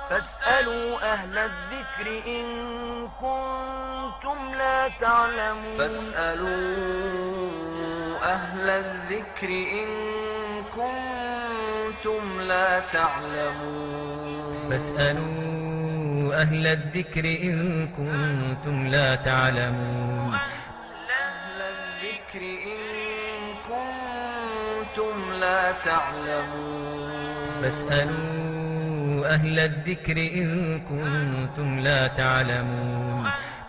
فاسألوا أهل الذكر إن كنتم لا تعلمون فاسألوا أهل الذكر إن كنتم لا تعلمون فاسألوا أهل الذكر إن كنتم لا تعلمون أهل الذكر إن كنتم لا تعلمون فاسألوا أهل الذكر إن كنتم لا تعلمون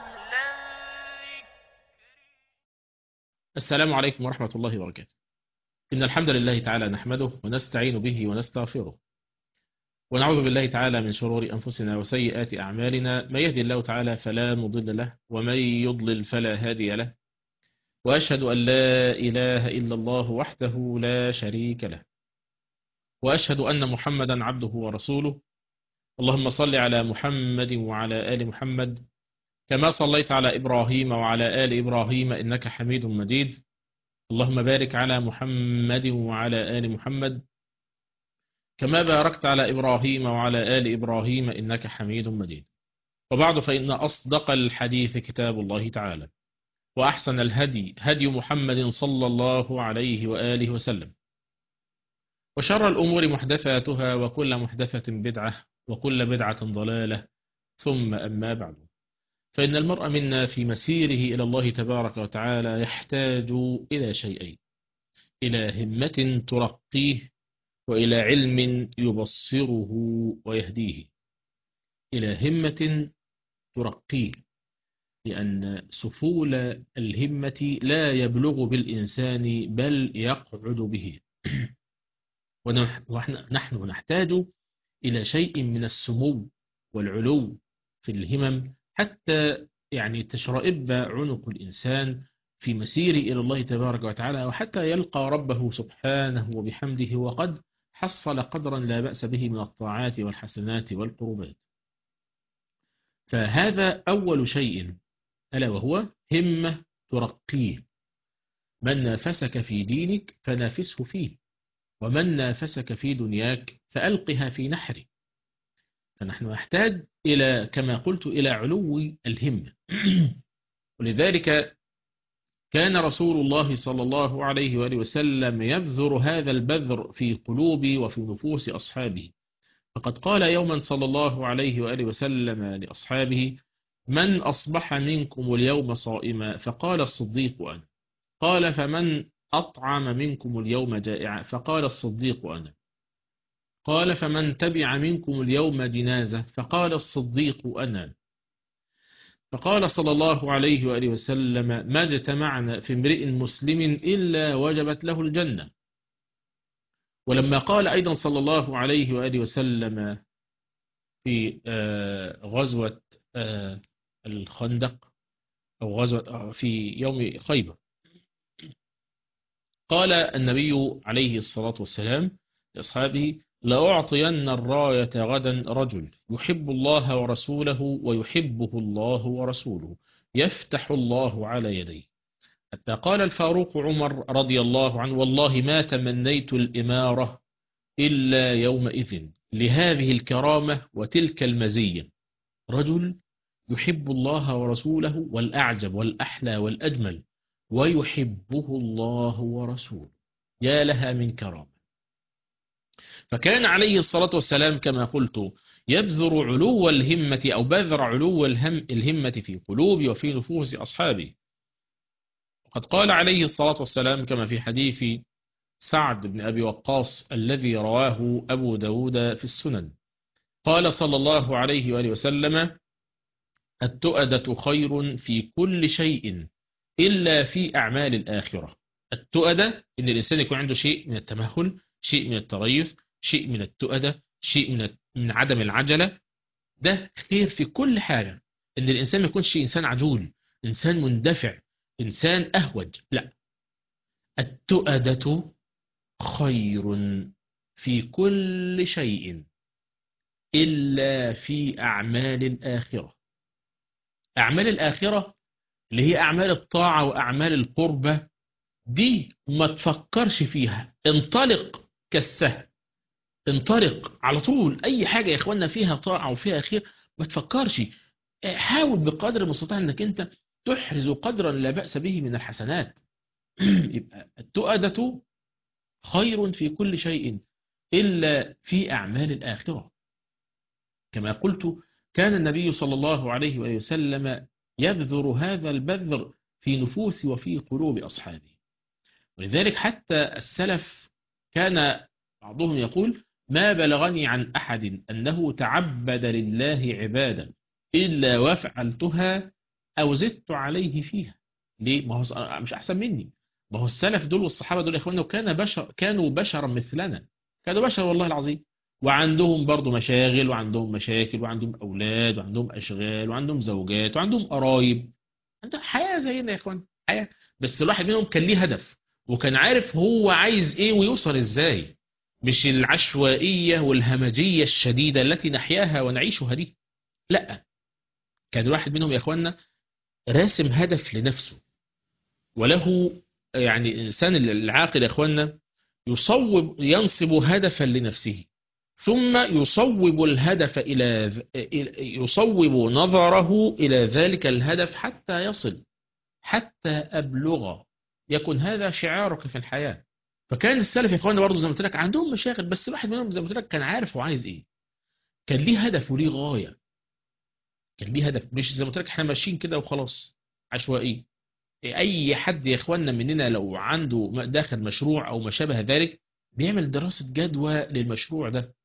السلام عليكم ورحمة الله وبركاته إن الحمد لله تعالى نحمده ونستعين به ونستغفره ونعوذ بالله تعالى من شرور أنفسنا وسيئات أعمالنا من يهدي الله تعالى فلا مضل له ومن يضلل فلا هادي له وأشهد أن لا إله إلا الله وحده لا شريك له وأشهد أن محمدا عبده ورسوله اللهم صل على محمد وعلى آل محمد كما صليت على إبراهيم وعلى آل إبراهيم إنك حميد مجيد اللهم بارك على محمد وعلى آل محمد كما باركت على إبراهيم وعلى آل إبراهيم إنك حميد مجيد وبعد فإن أصدق الحديث كتاب الله تعالى وأحسن الهدي هدي محمد صلى الله عليه وآله وسلم وشر الأمور محدثاتها وكل محدثة بدعة وكل بدعة ضلالة ثم أما بعد فإن المرء منا في مسيره إلى الله تبارك وتعالى يحتاج إلى شيئين إلى همة ترقيه وإلى علم يبصره ويهديه إلى همة ترقيه لأن سفول الهمة لا يبلغ بالإنسان بل يقعد به ونحن نحتاج إلى شيء من السمو والعلو في الهمم حتى يعني تشرئب عنق الإنسان في مسيره إلى الله تبارك وتعالى وحتى يلقى ربه سبحانه وبحمده وقد حصل قدرا لا بأس به من الطاعات والحسنات والقربات فهذا أول شيء ألا وهو همة ترقيه من نافسك في دينك فنافسه فيه ومن نافسك في دنياك فألقها في نحره فنحن نحتاج إلى كما قلت إلى علو الهمة ولذلك كان رسول الله صلى الله عليه وآله وسلم يبذر هذا البذر في قلوب وفي نفوس أصحابه فقد قال يوما صلى الله عليه وآله وسلم لأصحابه من أصبح منكم اليوم صائما فقال الصديق أنا قال فمن أطعم منكم اليوم جائعا فقال الصديق أنا قال فمن تبع منكم اليوم جنازة فقال الصديق أنا فقال صلى الله عليه وآله وسلم ما اجتمعنا في امرئ مسلم إلا وجبت له الجنة ولما قال أيضا صلى الله عليه وآله وسلم في غزوة الخندق أو غزوة في يوم خيبر قال النبي عليه الصلاة والسلام لأصحابه لأعطين الراية غدا رجل يحب الله ورسوله ويحبه الله ورسوله يفتح الله على يديه حتى قال الفاروق عمر رضي الله عنه والله ما تمنيت الإمارة إلا يومئذ لهذه الكرامة وتلك المزية رجل يحب الله ورسوله والأعجب والأحلى والأجمل ويحبه الله ورسوله يا لها من كرامة فكان عليه الصلاة والسلام كما قلت يبذر علو الهمة أو بذر علو الهم الهمة في قلوب وفي نفوس أصحابه وقد قال عليه الصلاة والسلام كما في حديث سعد بن أبي وقاص الذي رواه أبو داود في السنن قال صلى الله عليه وآله وسلم التؤدة خير في كل شيء إلا في أعمال الآخرة التؤدة إن الإنسان يكون عنده شيء من التمهل شيء من التريث شيء من التؤدة شيء من من عدم العجلة ده خير في كل حاجة إن الإنسان ما يكونش إنسان عجول إنسان مندفع إنسان أهوج لا التؤدة خير في كل شيء إلا في أعمال الآخرة أعمال الآخرة اللي هي أعمال الطاعة وأعمال القربة دي ما تفكرش فيها انطلق كالسهم انطلق على طول اي حاجه يا اخوانا فيها طاعه وفيها خير ما تفكرش اه، حاول بقدر المستطاع انك انت تحرز قدرا لا باس به من الحسنات يبقى التؤدة خير في كل شيء الا في اعمال الاخره كما قلت كان النبي صلى الله عليه وآله وسلم يبذر هذا البذر في نفوس وفي قلوب أصحابه ولذلك حتى السلف كان بعضهم يقول ما بلغني عن أحد أنه تعبد لله عبادة إلا وفعلتها أو زدت عليه فيها ليه؟ ما هو مش أحسن مني ما هو السلف دول والصحابة دول يا إخواننا كان بشر كانوا بشرا مثلنا كانوا بشر والله العظيم وعندهم برضو مشاغل وعندهم مشاكل وعندهم أولاد وعندهم أشغال وعندهم زوجات وعندهم قرايب عندهم حياة زينا يا إخوان حياة بس الواحد منهم كان ليه هدف وكان عارف هو عايز إيه ويوصل إزاي مش العشوائية والهمجية الشديدة التي نحياها ونعيشها دي لا كان الواحد منهم يا إخواننا راسم هدف لنفسه وله يعني الإنسان العاقل يا إخواننا يصوب ينصب هدفا لنفسه ثم يصوب الهدف إلى يصوب نظره إلى ذلك الهدف حتى يصل حتى أبلغ يكون هذا شعارك في الحياة فكان السلف يا اخوانا برضه زي ما قلت لك عندهم مشاغل بس الواحد منهم زي ما قلت لك كان عارف هو عايز ايه كان ليه هدف وليه غاية كان ليه هدف مش زي ما قلت لك احنا ماشيين كده وخلاص عشوائي اي حد يا اخوانا مننا لو عنده داخل مشروع او ما شابه ذلك بيعمل دراسة جدوى للمشروع ده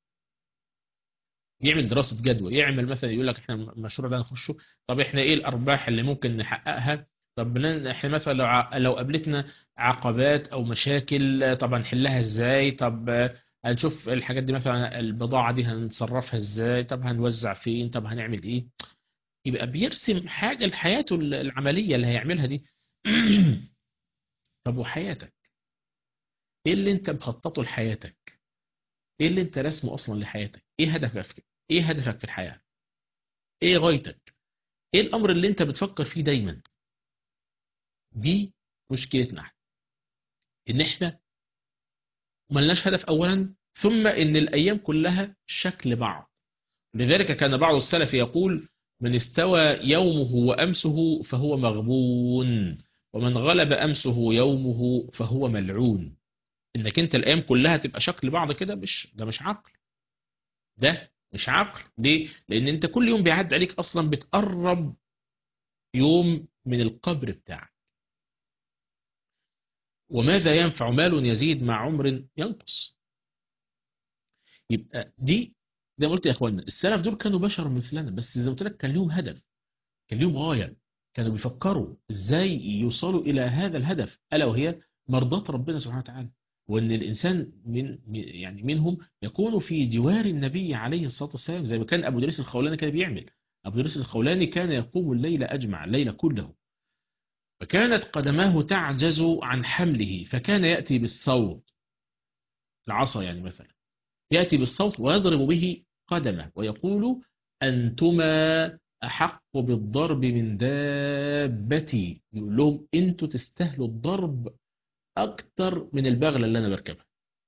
يعمل دراسة جدوى يعمل مثلا يقول لك احنا المشروع ده نخشه طب احنا ايه الارباح اللي ممكن نحققها طب احنا مثلا لو ع... لو قابلتنا عقبات او مشاكل طب هنحلها ازاي طب هنشوف الحاجات دي مثلا البضاعة دي هنصرفها ازاي طب هنوزع فين طب هنعمل ايه يبقى بيرسم حاجة لحياته العملية اللي هيعملها دي طب وحياتك ايه اللي انت مخططه لحياتك ايه اللي انت رسمه اصلا لحياتك ايه هدفك ايه هدفك في الحياة ايه غايتك ايه الامر اللي انت بتفكر فيه دايما دي مشكلتنا احنا ان احنا ملناش هدف اولا ثم ان الايام كلها شكل بعض لذلك كان بعض السلف يقول من استوى يومه وامسه فهو مغبون ومن غلب امسه يومه فهو ملعون انك انت الايام كلها تبقى شكل بعض كده مش ده مش عقل ده مش عقل ليه لان انت كل يوم بيعدي عليك اصلا بتقرب يوم من القبر بتاعك وماذا ينفع مال يزيد مع عمر ينقص يبقى دي زي ما قلت يا اخوانا السلف دول كانوا بشر مثلنا بس زي ما قلت لك كان ليهم هدف كان ليهم غايه كانوا بيفكروا ازاي يوصلوا الى هذا الهدف الا وهي مرضاه ربنا سبحانه وتعالى وان الانسان من يعني منهم يكون في جوار النبي عليه الصلاه والسلام زي ما كان ابو دريس الخولاني كان بيعمل ابو دريس الخولاني كان يقوم الليل اجمع الليل كله فكانت قدماه تعجز عن حمله فكان ياتي بالصوت العصا يعني مثلا ياتي بالصوت ويضرب به قدمه ويقول انتما احق بالضرب من دابتي يقول لهم انتوا تستاهلوا الضرب أكتر من البغلة اللي أنا بركبها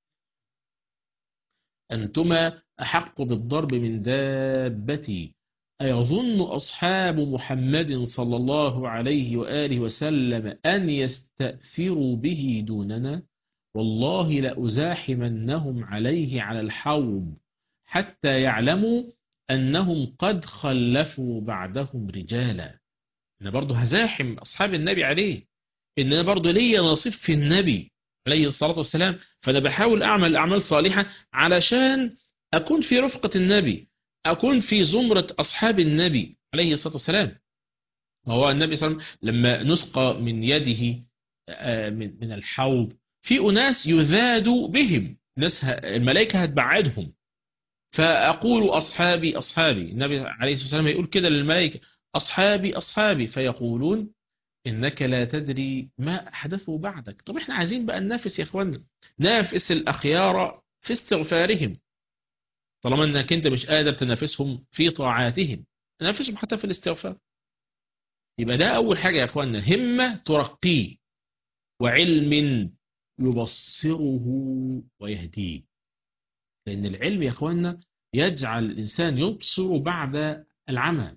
أنتما أحق بالضرب من دابتي أيظن أصحاب محمد صلى الله عليه وآله وسلم أن يستأثروا به دوننا والله لأزاحمنهم عليه على الحوض حتى يعلموا أنهم قد خلفوا بعدهم رجالا أنا برضو هزاحم أصحاب النبي عليه ان انا برضه ليا نصيب في النبي عليه الصلاة والسلام فانا بحاول اعمل اعمال صالحة علشان اكون في رفقة النبي اكون في زمرة اصحاب النبي عليه الصلاة والسلام وهو النبي صلى الله عليه وسلم لما نسقى من يده من الحوض في اناس يذاد بهم ناس الملائكة هتبعدهم فاقول اصحابي اصحابي النبي عليه الصلاة والسلام يقول كده للملائكة اصحابي اصحابي فيقولون إنك لا تدري ما أحدثوا بعدك طب إحنا عايزين بقى ننافس يا إخوانا نافس الأخيار في استغفارهم طالما أنك أنت مش قادر تنافسهم في طاعاتهم نافسهم حتى في الاستغفار يبقى ده أول حاجة يا إخوانا همة ترقيه وعلم يبصره ويهديه لأن العلم يا أخوانا يجعل الإنسان يبصر بعد العمى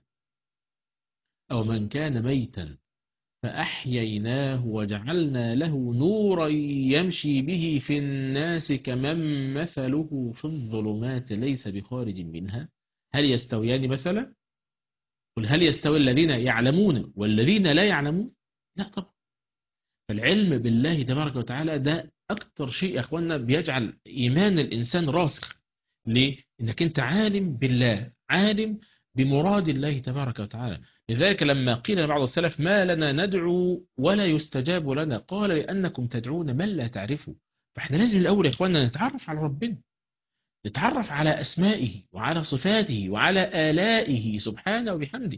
أو من كان ميتا فأحييناه وجعلنا له نورا يمشي به في الناس كمن مثله في الظلمات ليس بخارج منها هل يستويان مثلا قل هل يستوي الذين يعلمون والذين لا يعلمون لا طبعا فالعلم بالله تبارك وتعالى ده أكتر شيء يا أخوانا بيجعل إيمان الإنسان راسخ ليه؟ إنك أنت عالم بالله عالم بمراد الله تبارك وتعالى لذلك لما قيل لبعض السلف ما لنا ندعو ولا يستجاب لنا قال لأنكم تدعون من لا تعرفوا فإحنا لازم الأول يا إخواننا نتعرف على ربنا نتعرف على أسمائه وعلى صفاته وعلى آلائه سبحانه وبحمده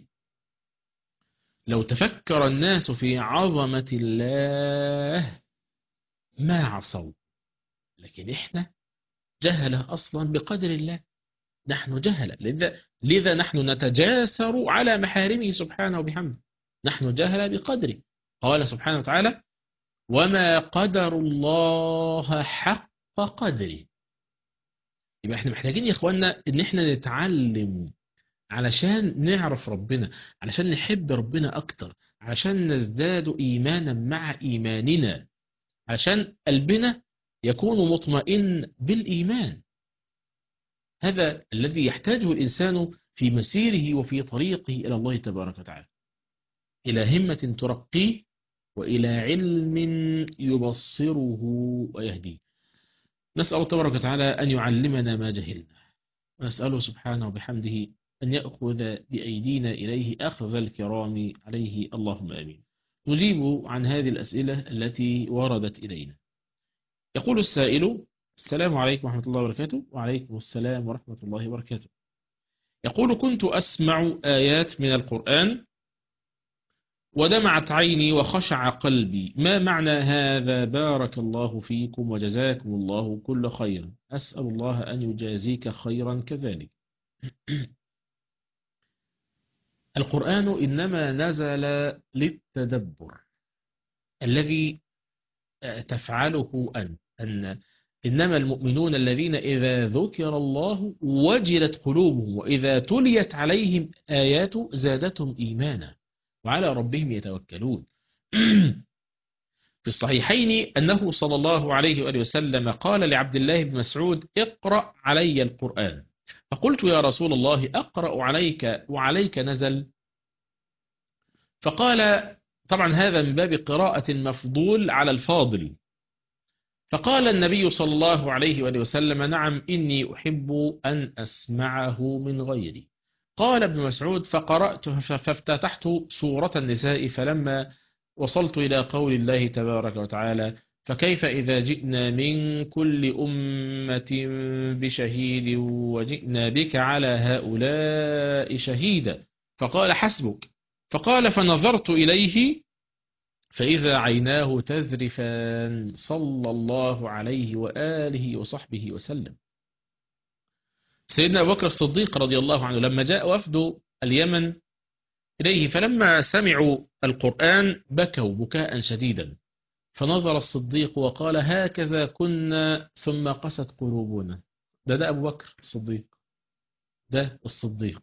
لو تفكر الناس في عظمة الله ما عصوا لكن إحنا جهلة أصلا بقدر الله نحن جهلة لذا, لذا نحن نتجاسر على محارمه سبحانه وبحمده نحن جهلة بقدره قال سبحانه وتعالى وما قدر الله حق قدره يبقى احنا محتاجين يا اخوانا ان احنا نتعلم علشان نعرف ربنا علشان نحب ربنا اكتر علشان نزداد ايمانا مع ايماننا علشان قلبنا يكون مطمئن بالايمان هذا الذي يحتاجه الإنسان في مسيره وفي طريقه إلى الله تبارك وتعالى إلى همة ترقيه وإلى علم يبصره ويهديه نسأل الله تبارك وتعالى أن يعلمنا ما جهلنا ونسأله سبحانه وبحمده أن يأخذ بأيدينا إليه أخذ الكرام عليه اللهم آمين نجيب عن هذه الأسئلة التي وردت إلينا يقول السائل السلام عليكم ورحمة الله وبركاته وعليكم السلام ورحمة الله وبركاته يقول كنت أسمع آيات من القرآن ودمعت عيني وخشع قلبي ما معنى هذا بارك الله فيكم وجزاكم الله كل خير أسأل الله أن يجازيك خيرا كذلك القرآن إنما نزل للتدبر الذي تفعله أنت أن إنما المؤمنون الذين إذا ذكر الله وجلت قلوبهم وإذا تليت عليهم آيات زادتهم إيمانا وعلى ربهم يتوكلون في الصحيحين أنه صلى الله عليه وآله وسلم قال لعبد الله بن مسعود اقرأ علي القرآن فقلت يا رسول الله أقرأ عليك وعليك نزل فقال طبعا هذا من باب قراءة المفضول على الفاضل فقال النبي صلى الله عليه وآله وسلم نعم إني أحب أن أسمعه من غيري قال ابن مسعود فقرأت فافتتحت سورة النساء فلما وصلت إلى قول الله تبارك وتعالى فكيف إذا جئنا من كل أمة بشهيد وجئنا بك على هؤلاء شهيدا فقال حسبك فقال فنظرت إليه فإذا عيناه تذرفان صلى الله عليه وآله وصحبه وسلم سيدنا أبو بكر الصديق رضي الله عنه لما جاء وفد اليمن إليه فلما سمعوا القرآن بكوا بكاء شديدا فنظر الصديق وقال هكذا كنا ثم قست قلوبنا ده ده أبو بكر الصديق ده الصديق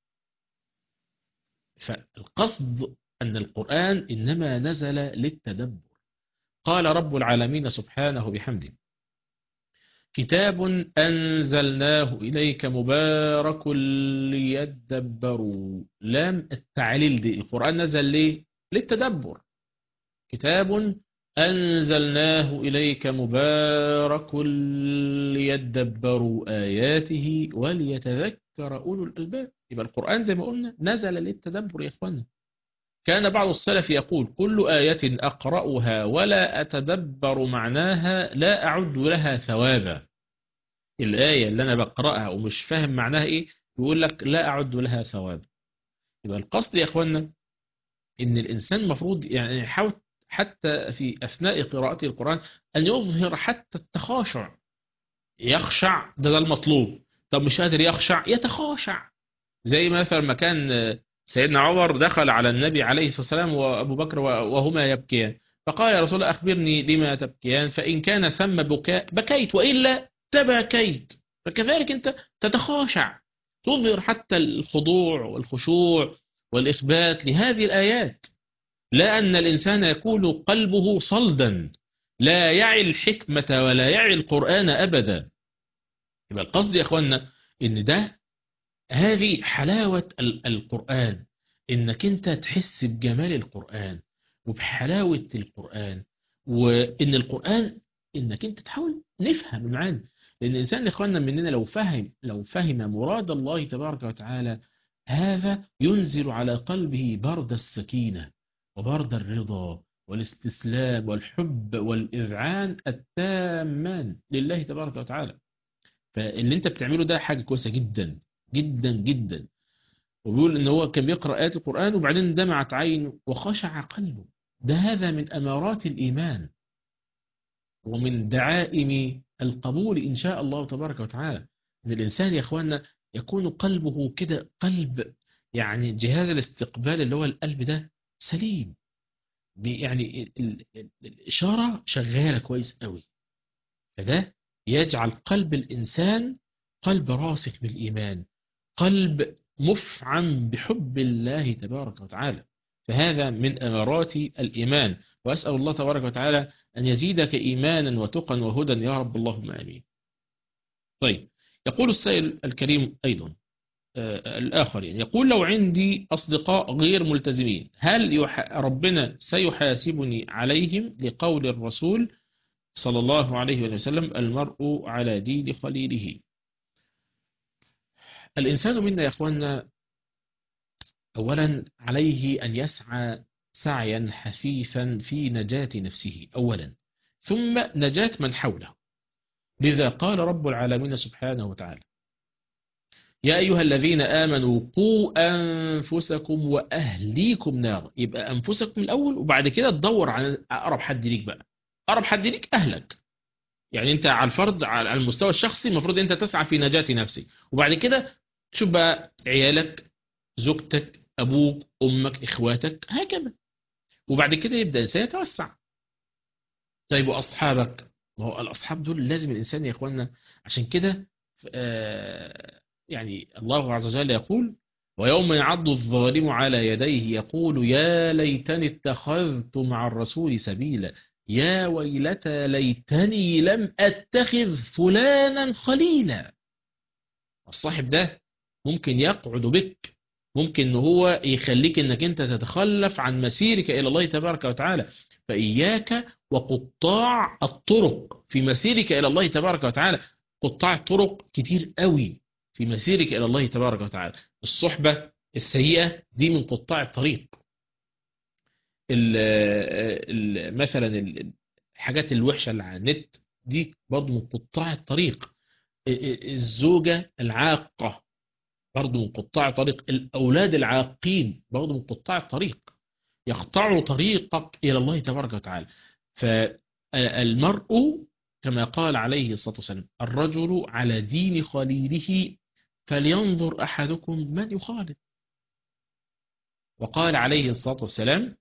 فالقصد أن القرآن إنما نزل للتدبر قال رب العالمين سبحانه بحمده كتاب أنزلناه إليك مبارك ليدبروا لام التعليل دي القرآن نزل ليه للتدبر كتاب أنزلناه إليك مبارك ليدبروا آياته وليتذكر أولو الألباب يبقى القرآن زي ما قلنا نزل للتدبر يا إخوانا كان بعض السلف يقول كل آية أقرأها ولا أتدبر معناها لا أعد لها ثوابا الآية اللي أنا بقرأها ومش فاهم معناها إيه يقول لك لا أعد لها ثوابا يبقى القصد يا أخوانا إن الإنسان مفروض يعني يحاول حتى في أثناء قراءته القرآن أن يظهر حتى التخاشع يخشع ده, ده المطلوب طب مش قادر يخشع يتخاشع زي مثلا ما كان سيدنا عمر دخل على النبي عليه الصلاة والسلام وأبو بكر وهما يبكيان فقال يا رسول الله أخبرني لما تبكيان فإن كان ثم بكاء بكيت وإلا تبكيت فكذلك أنت تتخاشع تظهر حتى الخضوع والخشوع والإخبات لهذه الآيات لا أن الإنسان يكون قلبه صلدا لا يعي الحكمة ولا يعي القرآن أبدا يبقى القصد يا أخوانا إن ده هذه حلاوة القرآن إنك أنت تحس بجمال القرآن وبحلاوة القرآن وإن القرآن إنك أنت تحاول نفهم المعاني لأن الإنسان يا إخواننا مننا لو فهم لو فهم مراد الله تبارك وتعالى هذا ينزل على قلبه برد السكينة وبرد الرضا والاستسلام والحب والإذعان التامان لله تبارك وتعالى فاللي انت بتعمله ده حاجة كويسة جدا جدا جدا وبيقول ان هو كان بيقرأ آيات القرآن وبعدين دمعت عينه وخشع قلبه ده هذا من أمارات الإيمان ومن دعائم القبول إن شاء الله تبارك وتعالى ان الإنسان يا أخوانا يكون قلبه كده قلب يعني جهاز الاستقبال اللي هو القلب ده سليم يعني الإشارة شغالة كويس قوي فده يجعل قلب الإنسان قلب راسخ بالإيمان قلب مفعم بحب الله تبارك وتعالى فهذا من أمارات الإيمان وأسأل الله تبارك وتعالى أن يزيدك إيمانا وتقا وهدى يا رب اللهم آمين طيب يقول السائل الكريم أيضا آه الآخر يعني يقول لو عندي أصدقاء غير ملتزمين هل يح... ربنا سيحاسبني عليهم لقول الرسول صلى الله عليه وسلم المرء على دين خليله الإنسان منا يا أخوانا أولا عليه أن يسعى سعيا حثيثا في نجاة نفسه أولا ثم نجاة من حوله لذا قال رب العالمين سبحانه وتعالى يا أيها الذين آمنوا قوا أنفسكم وأهليكم نار يبقى أنفسكم الأول وبعد كده تدور على أقرب حد ليك بقى أقرب حد ليك أهلك يعني أنت على الفرض على المستوى الشخصي المفروض أنت تسعى في نجاة نفسك وبعد كده تشوف بقى عيالك زوجتك أبوك أمك إخواتك هكذا وبعد كده يبدأ الإنسان يتوسع طيب وأصحابك ما هو الأصحاب دول لازم الإنسان يا إخواننا عشان كده آه يعني الله عز وجل يقول ويوم يعض الظالم على يديه يقول يا ليتني اتخذت مع الرسول سبيلا يا ويلتى ليتني لم أتخذ فلانا خليلا الصاحب ده ممكن يقعد بك ممكن ان هو يخليك انك انت تتخلف عن مسيرك الى الله تبارك وتعالى فإياك وقطاع الطرق في مسيرك الى الله تبارك وتعالى قطاع الطرق كتير قوي في مسيرك الى الله تبارك وتعالى الصحبة السيئة دي من قطاع الطريق ال ال مثلا الحاجات الوحشة اللي على النت دي برضو من قطاع الطريق الزوجة العاقة برضو من قطاع طريق الأولاد العاقين برضو من قطاع الطريق يقطعوا طريقك إلى الله تبارك وتعالى فالمرء كما قال عليه الصلاة والسلام الرجل على دين خليله فلينظر أحدكم من يخالف وقال عليه الصلاة والسلام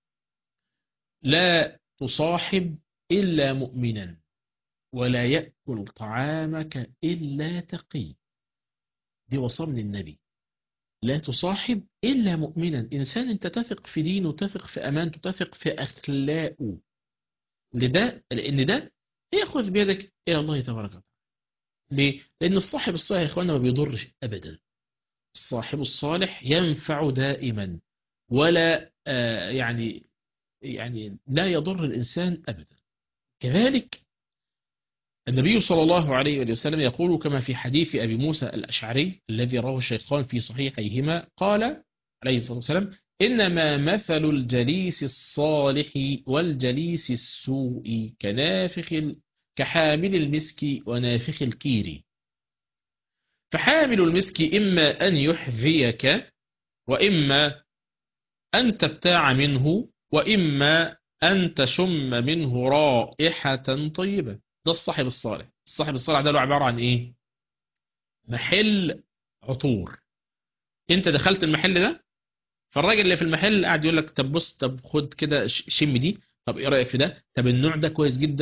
لا تصاحب إلا مؤمنا ولا يأكل طعامك إلا تقي دي وصى من النبي لا تصاحب إلا مؤمنا إنسان أنت تثق في دينه تثق في أمانته تثق في أخلاقه لده لأن ده يأخذ بيدك إلى الله تبارك وتعالى ليه؟ لأن الصاحب الصالح يا إخوانا ما بيضرش أبدا الصاحب الصالح ينفع دائما ولا آه يعني يعني لا يضر الإنسان أبدا كذلك النبي صلى الله عليه وسلم يقول كما في حديث أبي موسى الأشعري الذي رواه الشيخان في صحيحيهما قال عليه الصلاة والسلام إنما مثل الجليس الصالح والجليس السوء كنافخ كحامل المسك ونافخ الكير فحامل المسك إما أن يحذيك وإما أن تبتاع منه وإما أن تشم منه رائحة طيبة ده الصاحب الصالح الصاحب الصالح ده له عبارة عن إيه محل عطور انت دخلت المحل ده فالراجل اللي في المحل قاعد يقول لك طب بص طب خد كده شم دي طب ايه رايك في ده طب النوع ده كويس جدا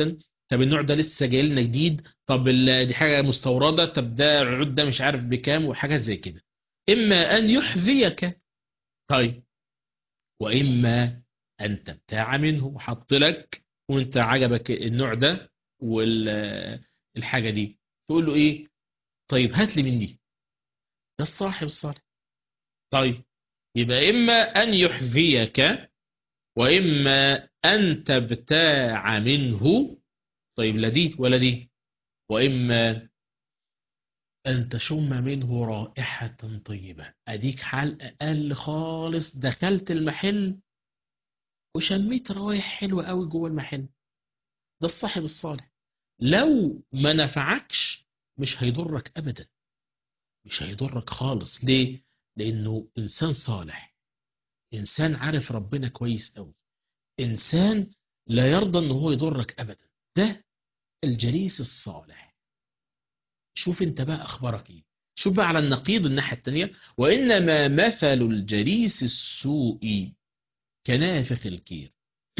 طب النوع ده لسه جاي لنا جديد طب ال- دي حاجه مستورده طب ده العود ده مش عارف بكام وحاجات زي كده اما ان يحذيك طيب واما ان تبتاع منه وحط لك وانت عجبك النوع ده والحاجه دي تقول له ايه طيب هات لي من دي ده الصاحب الصالح طيب يبقى اما ان يحذيك واما ان تبتاع منه طيب لا دي ولا دي واما ان تشم منه رائحه طيبه اديك حال اقل خالص دخلت المحل وشميت روايح حلوه قوي جوه المحل ده الصاحب الصالح لو ما نفعكش مش هيضرك ابدا مش هيضرك خالص ليه لانه انسان صالح انسان عارف ربنا كويس قوي انسان لا يرضى ان هو يضرك ابدا ده الجليس الصالح شوف انت بقى اخبارك ايه شوف بقى على النقيض الناحيه الثانيه وانما مثل الجليس السوء كنافخ الكير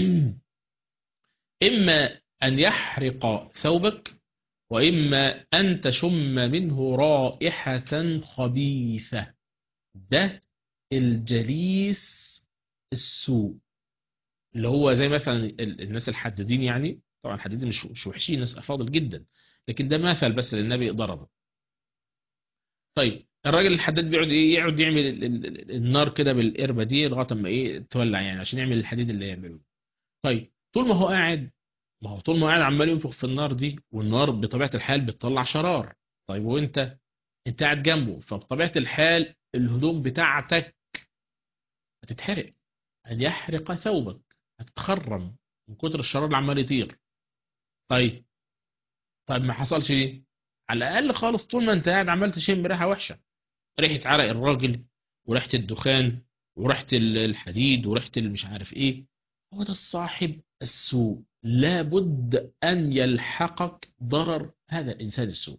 اما ان يحرق ثوبك واما ان تشم منه رائحه خبيثه ده الجليس السوء اللي هو زي مثلا ال- الناس الحدادين يعني طبعا الحدادين مش مش وحشين ناس افاضل جدا لكن ده مثل بس للنبي ضربه طيب الراجل الحداد بيقعد ايه يقعد يعمل ال- ال- ال- النار كده بالقربه دي لغايه اما ايه تولع يعني عشان يعمل الحديد اللي يعمله طيب طول ما هو قاعد ما هو طول ما هو قاعد عمال ينفخ في النار دي والنار بطبيعه الحال بتطلع شرار طيب وانت انت قاعد جنبه فبطبيعه الحال الهدوم بتاعتك هتتحرق ان يحرق ثوبك هتتخرم من كتر الشرار اللي عمال يطير طيب طيب ما حصلش ليه على الاقل خالص طول ما انت قاعد عمال تشم ريحه وحشه ريحه عرق الراجل وريحه الدخان وريحه ال- الحديد وريحه اللي مش عارف ايه هو ده الصاحب السوء لابد ان يلحقك ضرر هذا الانسان السوء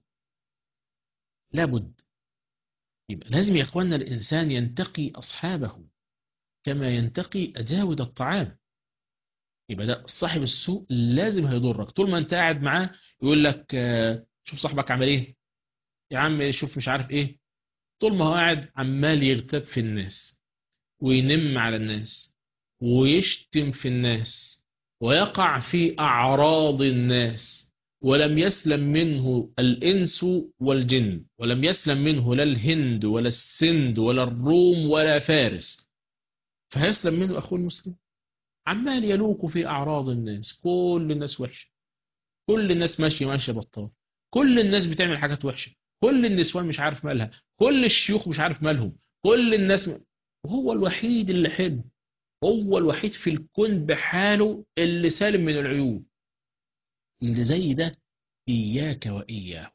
لابد يبقى لازم يا اخواننا الانسان ينتقي اصحابه كما ينتقي اجاود الطعام يبقى ده صاحب السوء لازم هيضرك طول ما انت قاعد معاه يقول لك آه، شوف صاحبك عمل ايه يا عم شوف مش عارف ايه طول ما هو قاعد عمال يغتاب في الناس وينم على الناس ويشتم في الناس ويقع في أعراض الناس ولم يسلم منه الإنس والجن ولم يسلم منه لا الهند ولا السند ولا الروم ولا فارس فهيسلم منه أخوه المسلم عمال يلوك في أعراض الناس كل الناس وحشة كل الناس ماشية ماشية بطال كل الناس بتعمل حاجات وحشة كل النسوان مش عارف مالها كل الشيوخ مش عارف مالهم كل الناس م... وهو الوحيد اللي حلو هو الوحيد في الكون بحاله اللي سالم من العيوب اللي زي ده إياك وإياه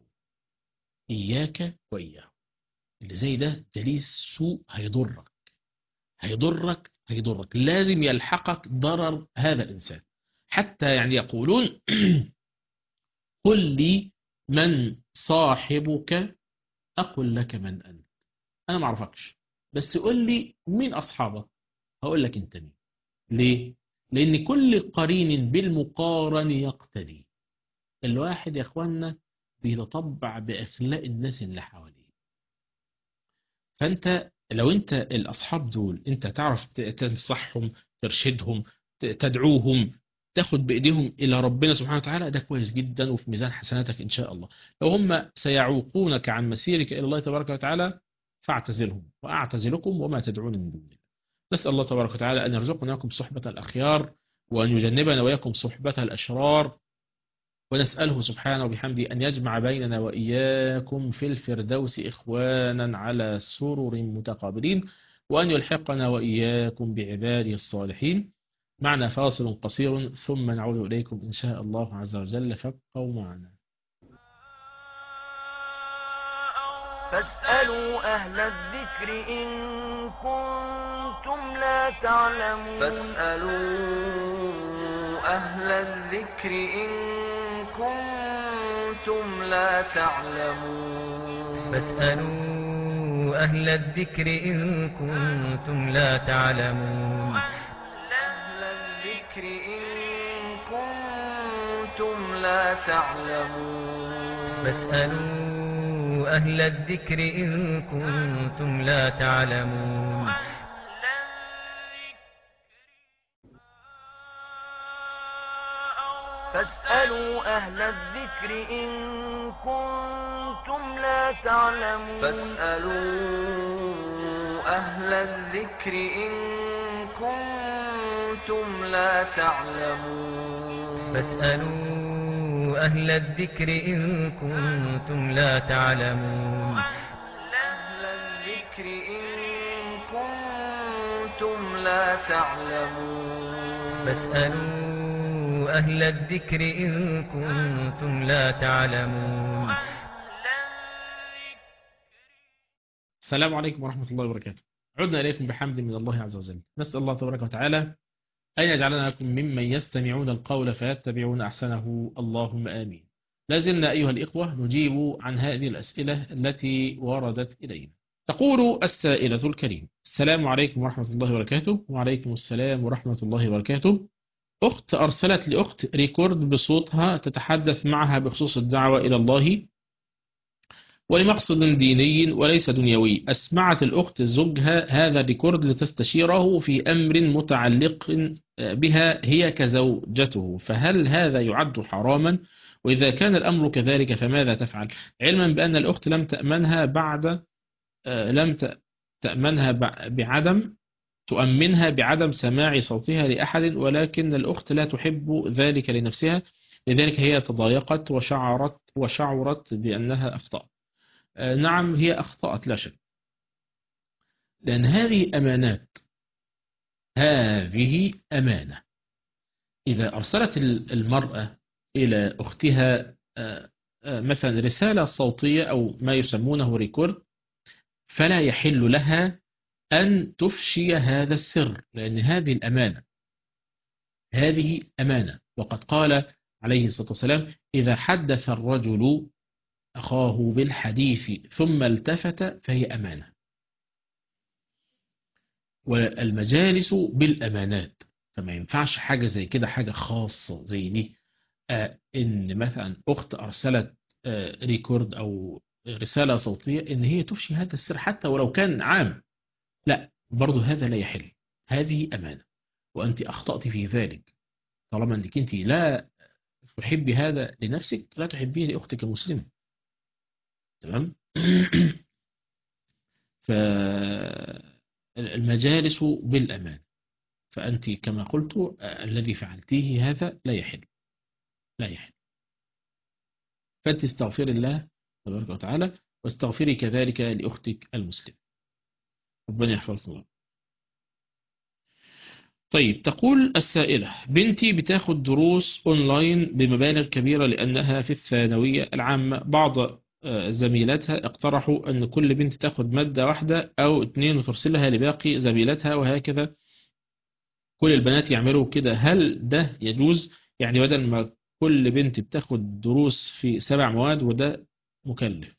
إياك وإياه اللي زي ده جليس سوء هيضرك هيضرك هيضرك لازم يلحقك ضرر هذا الإنسان حتى يعني يقولون قل لي من صاحبك أقول لك من أنت أنا ما أعرفكش بس قل لي مين أصحابك هقول لك أنت مين ليه؟ لأن كل قرين بالمقارن يقتدي الواحد يا أخوانا بيتطبع بأخلاق الناس اللي حواليه فأنت لو أنت الأصحاب دول أنت تعرف تنصحهم ترشدهم تدعوهم تاخد بإيديهم إلى ربنا سبحانه وتعالى ده كويس جدا وفي ميزان حسناتك إن شاء الله لو هم سيعوقونك عن مسيرك إلى الله تبارك وتعالى فاعتزلهم وأعتزلكم وما تدعون من دون الله نسأل الله تبارك وتعالى أن يرزقنا وياكم صحبة الأخيار وأن يجنبنا وإياكم صحبة الأشرار ونسأله سبحانه وبحمده أن يجمع بيننا وإياكم في الفردوس إخوانا على سرر متقابلين وأن يلحقنا وإياكم بعباده الصالحين معنا فاصل قصير ثم نعود إليكم إن شاء الله عز وجل فابقوا معنا فاسألوا أهل الذكر إن كنتم لا تعلمون فاسألوا أهل الذكر إن كنتم لا تعلمون فاسألوا أهل الذكر إن كنتم لا تعلمون أهل الذكر إن كنتم لا تعلمون فاسألوا أهل الذكر إن كنتم لا تعلمون فاسألوا أهل الذكر إن كنتم لا تعلمون فاسألوا أهل الذكر إن كنتم لا تعلمون فاسألوا أهل الذكر إن كنتم لا تعلمون أهل الذكر إن كنتم لا تعلمون فاسألوا أهل الذكر إن كنتم لا تعلمون السلام عليكم ورحمة الله وبركاته عدنا إليكم بحمد من الله عز وجل نسأل الله تبارك وتعالى أن يجعلنا لكم ممن يستمعون القول فيتبعون أحسنه اللهم آمين لازلنا أيها الإخوة نجيب عن هذه الأسئلة التي وردت إلينا تقول السائلة الكريم السلام عليكم ورحمة الله وبركاته وعليكم السلام ورحمة الله وبركاته أخت أرسلت لأخت ريكورد بصوتها تتحدث معها بخصوص الدعوة إلى الله ولمقصد ديني وليس دنيوي أسمعت الأخت زوجها هذا الريكورد لتستشيره في أمر متعلق بها هي كزوجته فهل هذا يعد حراما وإذا كان الأمر كذلك فماذا تفعل علما بأن الأخت لم تأمنها بعد لم تأمنها بعدم تؤمنها بعدم سماع صوتها لأحد ولكن الأخت لا تحب ذلك لنفسها لذلك هي تضايقت وشعرت وشعرت بأنها أخطأت نعم هي أخطأت لا شك لأن هذه أمانات هذه أمانة إذا أرسلت المرأة إلى أختها مثلا رسالة صوتية أو ما يسمونه ريكورد فلا يحل لها أن تفشي هذا السر لأن هذه الأمانة هذه أمانة وقد قال عليه الصلاة والسلام إذا حدث الرجل أخاه بالحديث ثم التفت فهي أمانة والمجالس بالأمانات فما ينفعش حاجة زي كده حاجة خاصة زي دي آه إن مثلا أخت أرسلت آه ريكورد أو رسالة صوتية إن هي تفشي هذا السر حتى ولو كان عام لا برضو هذا لا يحل هذه أمانة وأنت أخطأت في ذلك طالما أنك أنت لا تحبي هذا لنفسك لا تحبيه لأختك المسلمة تمام فالمجالس بالأمان فأنت كما قلت الذي فعلتيه هذا لا يحل لا يحل فأنت استغفر الله تبارك وتعالى واستغفري كذلك لأختك المسلمة ربنا يحفظكم الله طيب تقول السائلة بنتي بتاخد دروس أونلاين بمبالغ كبيرة لأنها في الثانوية العامة بعض زميلاتها اقترحوا أن كل بنت تاخد مادة واحدة أو اتنين وترسلها لباقي زميلاتها وهكذا كل البنات يعملوا كده هل ده يجوز يعني بدل ما كل بنت بتاخد دروس في سبع مواد وده مكلف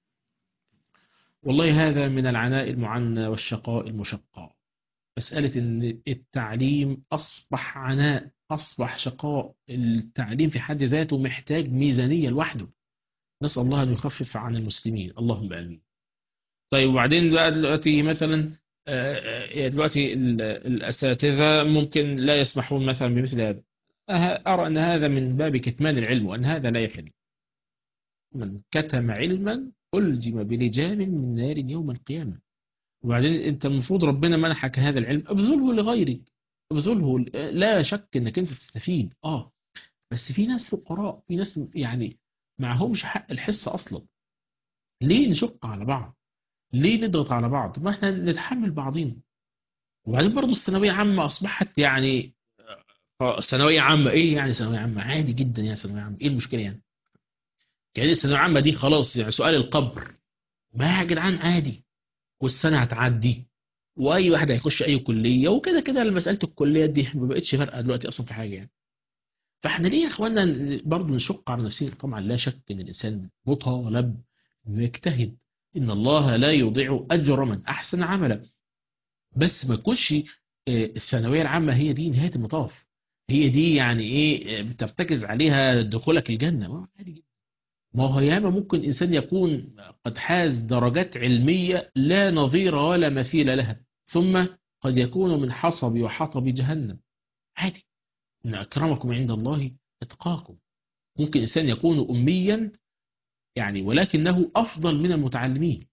والله هذا من العناء المعنى والشقاء المشقى مسألة أن التعليم أصبح عناء أصبح شقاء التعليم في حد ذاته محتاج ميزانية لوحده نسأل الله أن يخفف عن المسلمين اللهم آمين طيب وبعدين بقى دلوقتي مثلا دلوقتي الأساتذة ممكن لا يسمحون مثلا بمثل هذا أرى أن هذا من باب كتمان العلم وأن هذا لا يحل من كتم علما ألجم بلجام من نار يوم القيامة وبعدين أنت المفروض ربنا منحك هذا العلم ابذله لغيرك ابذله لا شك أنك أنت تستفيد آه بس في ناس فقراء في ناس يعني معهمش حق الحصة أصلا ليه نشق على بعض ليه نضغط على بعض ما احنا نتحمل بعضينا وبعدين برضو الثانوية عامة أصبحت يعني ثانوية عامة إيه يعني ثانوية عامة عادي جدا يعني ثانوية عامة إيه المشكلة يعني يعني الثانوية عامة دي خلاص يعني سؤال القبر ما يا جدعان عادي والسنة هتعدي وأي واحد هيخش أي كلية وكده كده مسألة الكليات دي ما بقتش فارقة دلوقتي أصلا في حاجة يعني فاحنا ليه يا اخوانا برضه نشق على نفسنا طبعا لا شك ان الانسان مطالب انه يجتهد ان الله لا يضيع اجر من احسن عملا بس ما تكونش الثانويه العامه هي دي نهايه المطاف هي دي يعني ايه بترتكز عليها دخولك الجنة ما هو عادي جدا ما هو ياما ممكن انسان يكون قد حاز درجات علمية لا نظير ولا مثيل لها ثم قد يكون من حصب وحطب جهنم عادي ان اكرمكم عند الله اتقاكم ممكن انسان يكون اميا يعني ولكنه افضل من المتعلمين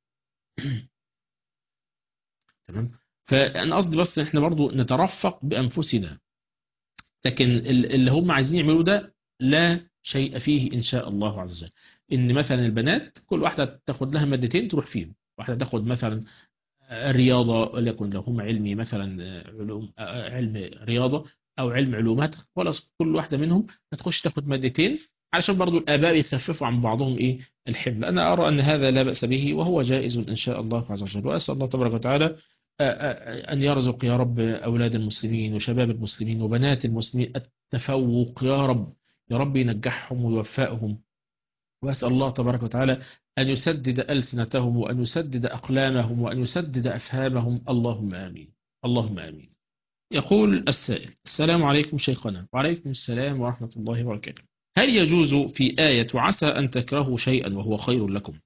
تمام فانا قصدي بس احنا برضو نترفق بانفسنا لكن اللي هم عايزين يعملوا ده لا شيء فيه ان شاء الله عز وجل ان مثلا البنات كل واحده تاخد لها مادتين تروح فيهم واحده تاخد مثلا الرياضه وليكن لو هم علمي مثلا علوم علم رياضه او علم علومات خلاص كل واحده منهم هتخش تاخد مادتين علشان برضو الاباء يخففوا عن بعضهم ايه الحمل انا ارى ان هذا لا باس به وهو جائز ان شاء الله عز وجل واسال الله تبارك وتعالى أن يرزق يا رب أولاد المسلمين وشباب المسلمين وبنات المسلمين التفوق يا رب يا رب ينجحهم ويوفقهم وأسأل الله تبارك وتعالى أن يسدد ألسنتهم وأن يسدد أقلامهم وأن يسدد أفهامهم اللهم آمين اللهم آمين يقول السائل السلام عليكم شيخنا وعليكم السلام ورحمة الله وبركاته هل يجوز في آية عسى أن تكرهوا شيئا وهو خير لكم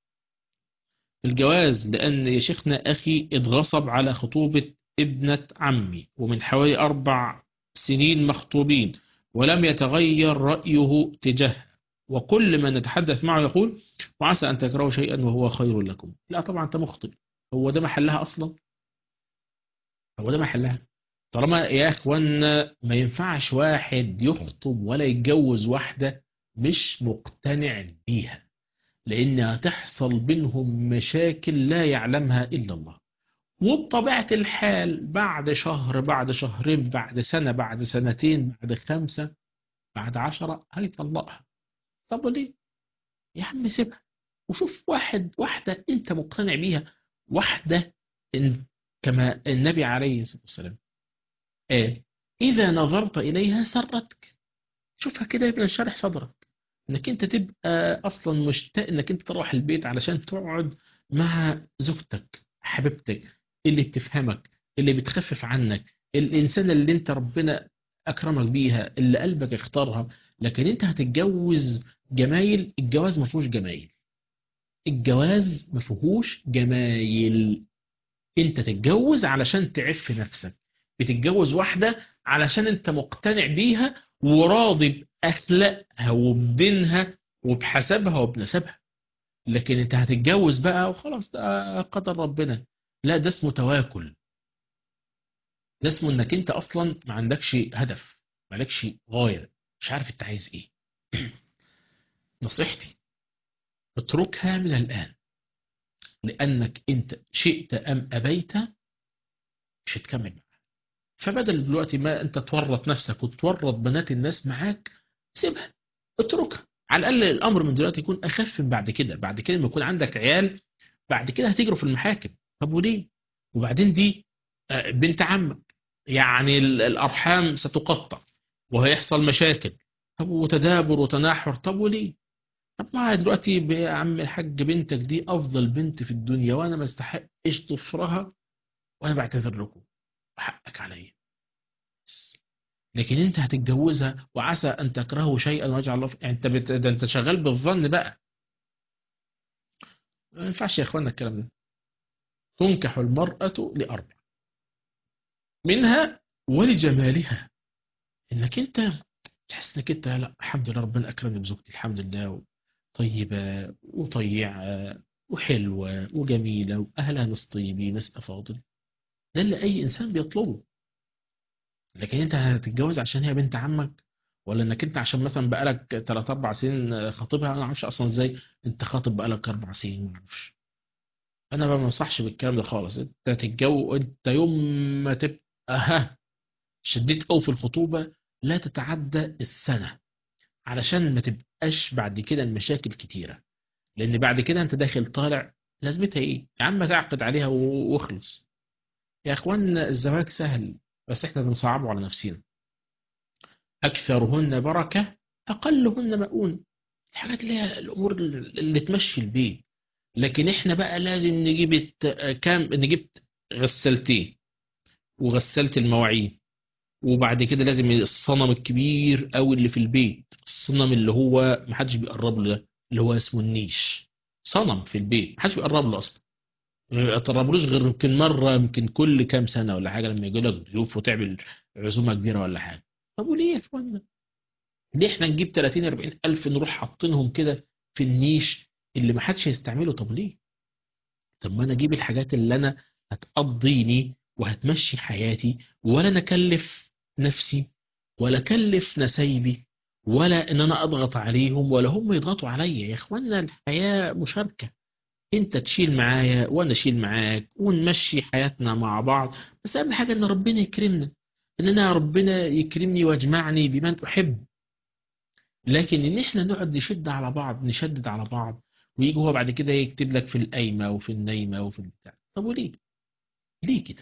الجواز لأن يا شيخنا أخي اتغصب على خطوبة ابنة عمي ومن حوالي أربع سنين مخطوبين ولم يتغير رأيه تجاه وكل من نتحدث معه يقول وعسى أن تكرهوا شيئا وهو خير لكم لا طبعا أنت مخطئ هو ده محلها أصلا هو ده محلها طالما يا أخوانا ما ينفعش واحد يخطب ولا يتجوز واحدة مش مقتنع بيها لأن هتحصل بينهم مشاكل لا يعلمها إلا الله وبطبيعة الحال بعد شهر بعد شهرين بعد سنة بعد سنتين بعد خمسة بعد عشرة هيطلقها طب وليه يا عم سيبها وشوف واحد واحدة انت مقتنع بيها واحدة إن كما النبي عليه الصلاة والسلام قال إذا نظرت إليها سرتك شوفها كده يبقى شرح صدرك انك انت تبقى اصلا مشتاق انك انت تروح البيت علشان تقعد مع زوجتك حبيبتك اللي بتفهمك اللي بتخفف عنك الانسان اللي انت ربنا اكرمك بيها اللي قلبك اختارها لكن انت هتتجوز جمايل الجواز ما فيهوش جمايل الجواز ما فيهوش جمايل انت تتجوز علشان تعف نفسك بتتجوز واحدة علشان انت مقتنع بيها وراضي بأخلاقها وبدينها وبحسبها وبنسبها لكن انت هتتجوز بقى وخلاص ده قدر ربنا لا ده اسمه تواكل ده اسمه انك انت اصلا ما عندكش هدف مالكش غاية مش عارف انت عايز ايه نصيحتي اتركها من الآن لأنك انت شئت أم أبيت مش هتكمل معاها فبدل دلوقتي ما انت تورط نفسك وتورط بنات الناس معاك سيبها اتركها على الأقل الأمر من دلوقتي يكون أخف من بعد كده بعد كده لما يكون عندك عيال بعد كده هتجروا في المحاكم طب وليه وبعدين دي بنت عمك يعني الأرحام ستقطع وهيحصل مشاكل طب وتدابر وتناحر طب وليه طب ما دلوقتي يا عم الحاج بنتك دي أفضل بنت في الدنيا وأنا ما استحقش طفرها وأنا بعتذر لكم وحقك عليا لكن انت هتتجوزها وعسى ان تكرهوا شيئا ويجعل الله يعني انت بت... ده انت شغال بالظن بقى ما ينفعش يا اخوانا الكلام ده تنكح المرأة لأربع منها ولجمالها انك انت تحس انك انت لا الحمد لله ربنا اكرمني بزوجتي الحمد لله طيبة وطيعة وحلوة وجميلة واهلها ناس طيبين ناس افاضل ده اللي اي انسان بيطلبه لكن انت هتتجوز عشان هي بنت عمك ولا انك انت عشان مثلا بقالك 3 4 سنين خاطبها انا ما اعرفش اصلا ازاي انت خاطب بقالك 4 سنين ما اعرفش انا ما بنصحش بالكلام ده خالص انت تتجوز انت يوم ما تبقى ها شديت قوي في الخطوبه لا تتعدى السنه علشان ما تبقاش بعد كده المشاكل كتيره لان بعد كده انت داخل طالع لازمتها ايه يا عم تعقد عليها واخلص يا اخوان الزواج سهل بس احنا بنصعبه على نفسنا أكثرهن بركة أقلهن مؤون الحاجات اللي هي الأمور اللي تمشي البيت لكن احنا بقى لازم نجيب كام نجيب غسالتين وغسالة المواعين وبعد كده لازم الصنم الكبير قوي اللي في البيت الصنم اللي هو محدش بيقرب له ده اللي هو اسمه النيش صنم في البيت محدش بيقرب له اصلا ما بيقربلوش غير يمكن مره يمكن كل كام سنه ولا حاجه لما يجي لك ضيوف وتعمل عزومه كبيره ولا حاجه طب وليه يا اخوانا ليه احنا نجيب 30 40 الف نروح حاطينهم كده في النيش اللي ما حدش هيستعمله طب ليه طب ما انا اجيب الحاجات اللي انا هتقضيني وهتمشي حياتي ولا نكلف نفسي ولا كلف نسايبي ولا ان انا اضغط عليهم ولا هم يضغطوا عليا يا اخوانا الحياة مشاركة انت تشيل معايا وانا اشيل معاك ونمشي حياتنا مع بعض بس اهم حاجة ان ربنا يكرمنا ان انا ربنا يكرمني واجمعني بمن احب لكن ان احنا نقعد نشد على بعض نشدد على بعض ويجي هو بعد كده يكتب لك في القايمة وفي النايمة وفي البتاع طب وليه ليه كده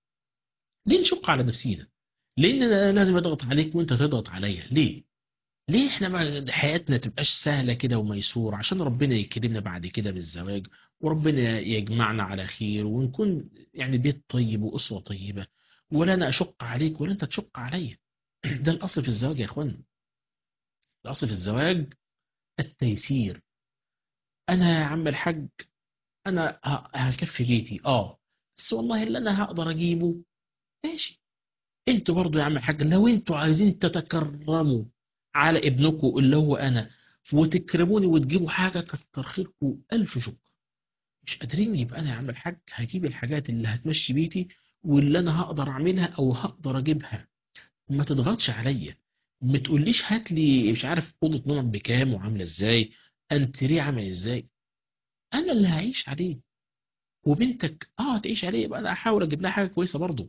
ليه نشق على نفسينا ليه انا لازم اضغط عليك وانت تضغط عليا ليه ليه احنا ما حياتنا تبقاش سهلة كده وميسورة عشان ربنا يكرمنا بعد كده بالزواج وربنا يجمعنا على خير ونكون يعني بيت طيب وأسرة طيبة ولا انا اشق عليك ولا انت تشق عليا ده الاصل في الزواج يا اخوان الاصل في الزواج التيسير انا يا عم الحاج انا ه- هكفي بيتي اه بس والله اللي انا هقدر اجيبه ماشي انتوا برضو يا عم الحاج لو انتوا عايزين تتكرموا على ابنكم اللي هو انا وتكرموني وتجيبوا حاجه كتر خيركم الف شكر مش قادرين يبقى انا يا عم الحاج هجيب الحاجات اللي هتمشي بيتي واللي انا هقدر اعملها او هقدر اجيبها ما تضغطش عليا ما تقوليش هات لي مش عارف اوضه نوم بكام وعامله ازاي انتريه عامل ازاي انا اللي هعيش عليه وبنتك اه تعيش عليه يبقى انا هحاول اجيب لها حاجه كويسه برضو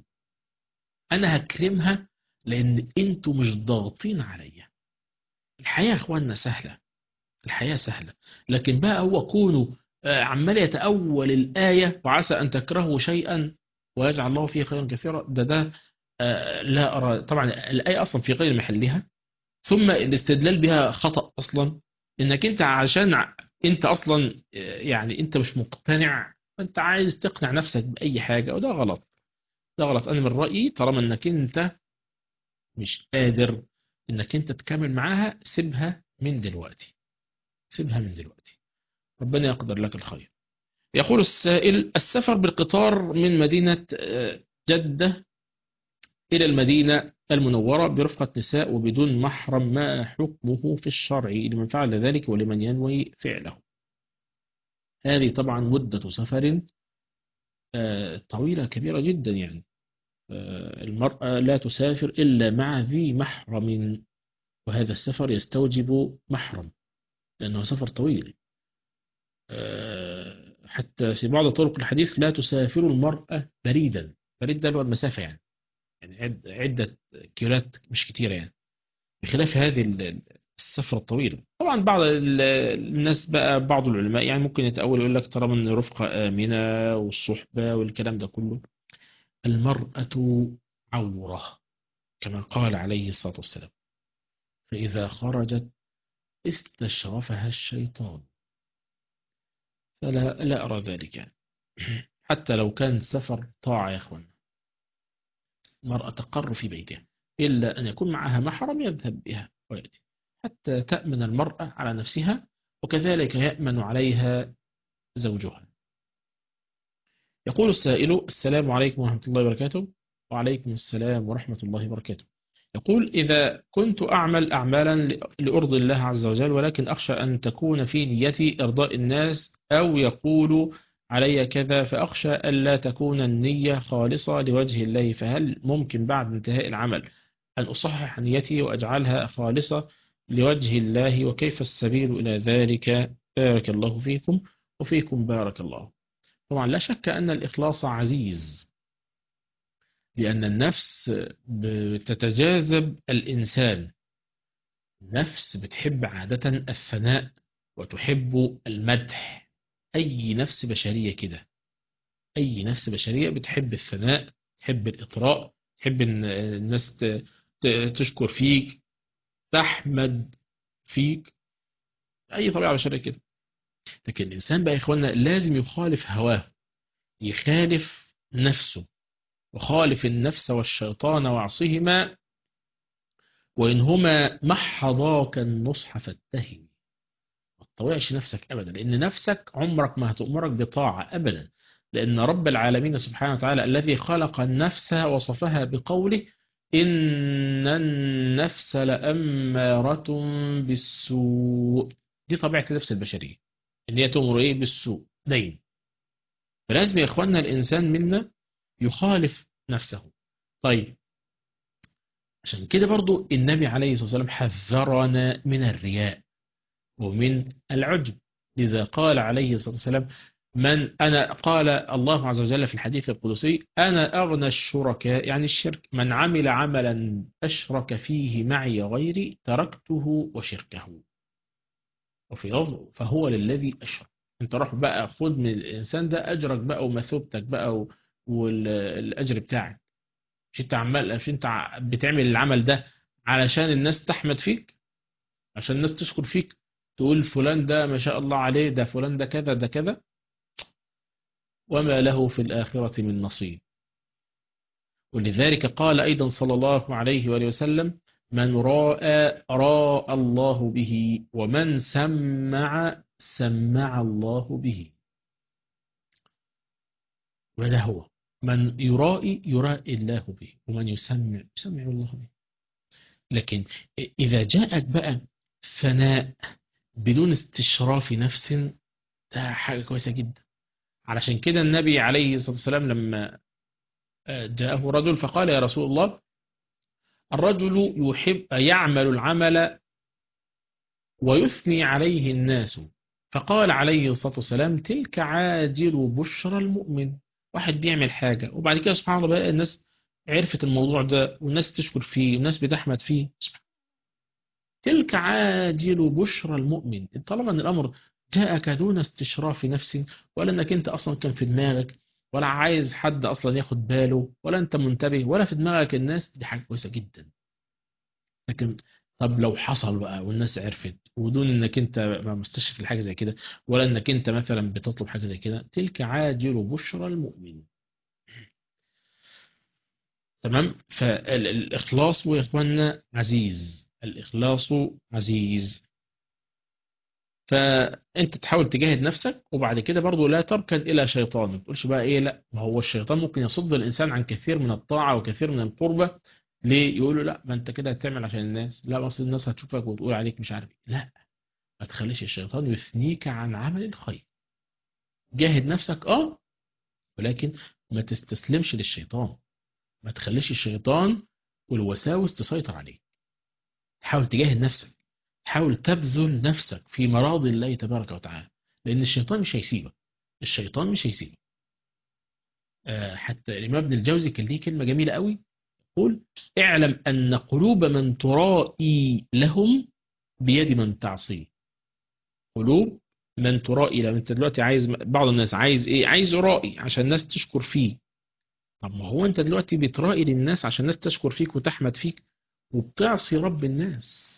انا هكرمها لان انتوا مش ضاغطين عليا الحياه يا اخواننا سهله الحياه سهله لكن بقى هو كونه آه، عمال يتأول الآية وعسى أن تكرهوا شيئا ويجعل الله فيه خيرا كثيرا ده ده آه، لا أرى طبعا الآية أصلا في غير محلها ثم الاستدلال بها خطأ أصلا إنك أنت عشان ع- أنت أصلا آه، يعني أنت مش مقتنع أنت عايز تقنع نفسك بأي حاجة وده غلط ده غلط أنا من رأيي طالما إنك أنت مش قادر إنك أنت تكمل معاها سيبها من دلوقتي سيبها من دلوقتي ربنا يقدر لك الخير يقول السائل السفر بالقطار من مدينة آه، جدة إلى المدينة المنورة برفقة نساء وبدون محرم ما حكمه في الشرع لمن فعل ذلك ولمن ينوي فعله هذه طبعا مدة سفر آه، طويلة كبيرة جدا يعني آه، المرأة لا تسافر إلا مع ذي محرم وهذا السفر يستوجب محرم لأنه سفر طويل آه، حتى في بعض طرق الحديث لا تسافر المرأة بريدا بريد ده اللي هو المسافة يعني يعني عد- عدة كيلوات مش كتيرة يعني بخلاف هذه ال- السفرة الطويلة طبعا بعض ال- الناس بقى بعض العلماء يعني ممكن يتأول يقول لك طالما ان رفقة آمنة والصحبة والكلام ده كله المرأة عورة كما قال عليه الصلاة والسلام فإذا خرجت استشرفها الشيطان فلا لا أرى ذلك يعني حتى لو كان سفر طاعة يا أخوان المرأة تقر في بيتها إلا أن يكون معها محرم يذهب بها ويأتي حتى تأمن المرأة على نفسها وكذلك يأمن عليها زوجها يقول السائل السلام عليكم ورحمة الله وبركاته وعليكم السلام ورحمة الله وبركاته يقول إذا كنت أعمل أعمالا لأرضي الله عز وجل ولكن أخشى أن تكون في نيتي إرضاء الناس أو يقول علي كذا فأخشى ألا تكون النية خالصة لوجه الله فهل ممكن بعد انتهاء العمل أن أصحح نيتي وأجعلها خالصة لوجه الله وكيف السبيل إلى ذلك بارك الله فيكم وفيكم بارك الله طبعا لا شك أن الإخلاص عزيز لأن النفس بتتجاذب الإنسان نفس بتحب عادة الثناء وتحب المدح أي نفس بشرية كده أي نفس بشرية بتحب الثناء تحب الإطراء تحب إن الناس ت- ت- تشكر فيك تحمد فيك أي طبيعة بشرية كده لكن الإنسان بقى يا إخوانا لازم يخالف هواه يخالف نفسه وخالف النفس والشيطان واعصهما وإنهما محضاك النصح فاتهم ما تطوعش نفسك أبدا لأن نفسك عمرك ما هتأمرك بطاعة أبدا لأن رب العالمين سبحانه وتعالى الذي خلق النفس وصفها بقوله إن النفس لأمارة بالسوء دي طبيعة النفس البشرية إن هي تأمر إيه بالسوء دايما فلازم يا إخواننا الإنسان منا يخالف نفسه طيب عشان كده برضو النبي عليه الصلاة والسلام حذرنا من الرياء ومن العجب لذا قال عليه الصلاة والسلام من أنا قال الله عز وجل في الحديث القدسي أنا أغنى الشركاء يعني الشرك من عمل عملا أشرك فيه معي غيري تركته وشركه وفي لفظ فهو للذي أشرك انت روح بقى خد من الإنسان ده أجرك بقى ومثوبتك بقى والأجر بتاعك مش انت عمال مش انت بتعمل العمل ده علشان الناس تحمد فيك عشان الناس تشكر فيك تقول فلان ده ما شاء الله عليه ده فلان ده كذا ده كذا وما له في الآخرة من نصيب ولذلك قال أيضا صلى الله عليه وآله وسلم من راى راى الله به ومن سمع سمع الله به وده هو من يرائي يرائي الله به ومن يسمع يسمع الله به لكن إذا جاءك بقى فناء بدون استشراف نفس ده حاجة كويسة جدا علشان كده النبي عليه الصلاة والسلام لما جاءه رجل فقال يا رسول الله الرجل يحب يعمل العمل ويثني عليه الناس فقال عليه الصلاة والسلام تلك عاجل بشرى المؤمن واحد بيعمل حاجة وبعد كده سبحان الله بقى الناس عرفت الموضوع ده والناس تشكر فيه والناس بتحمد فيه تلك عاجل بشرى المؤمن طالما ان الامر جاءك دون استشراف نفس ولا انك انت اصلا كان في دماغك ولا عايز حد اصلا ياخد باله ولا انت منتبه ولا في دماغك الناس دي حاجه كويسه جدا لكن طب لو حصل بقى والناس عرفت ودون انك انت ما مستشرف لحاجه زي كده ولا انك انت مثلا بتطلب حاجه زي كده تلك عاجل بشرى المؤمن تمام فالاخلاص يا اخواننا عزيز الاخلاص عزيز فانت تحاول تجاهد نفسك وبعد كده برضو لا تركن الى شيطان ما تقولش بقى ايه لا ما هو الشيطان ممكن يصد الانسان عن كثير من الطاعه وكثير من القربه ليه يقولوا لا ما انت كده هتعمل عشان الناس لا اصل الناس هتشوفك وتقول عليك مش عارف لا ما تخليش الشيطان يثنيك عن عمل الخير جاهد نفسك اه ولكن ما تستسلمش للشيطان ما تخليش الشيطان والوساوس تسيطر عليك حاول تجاهد نفسك حاول تبذل نفسك في مراضي الله تبارك وتعالى لأن الشيطان مش هيسيبك الشيطان مش هيسيبك آه حتى الإمام ابن الجوزي كان ليه كلمة جميلة قوي يقول اعلم أن قلوب من ترائي لهم بيد من تعصيه قلوب من ترائي لما انت دلوقتي عايز بعض الناس عايز ايه عايز يرائي عشان الناس تشكر فيه طب ما هو انت دلوقتي بترائي للناس عشان الناس تشكر فيك وتحمد فيك وبتعصي رب الناس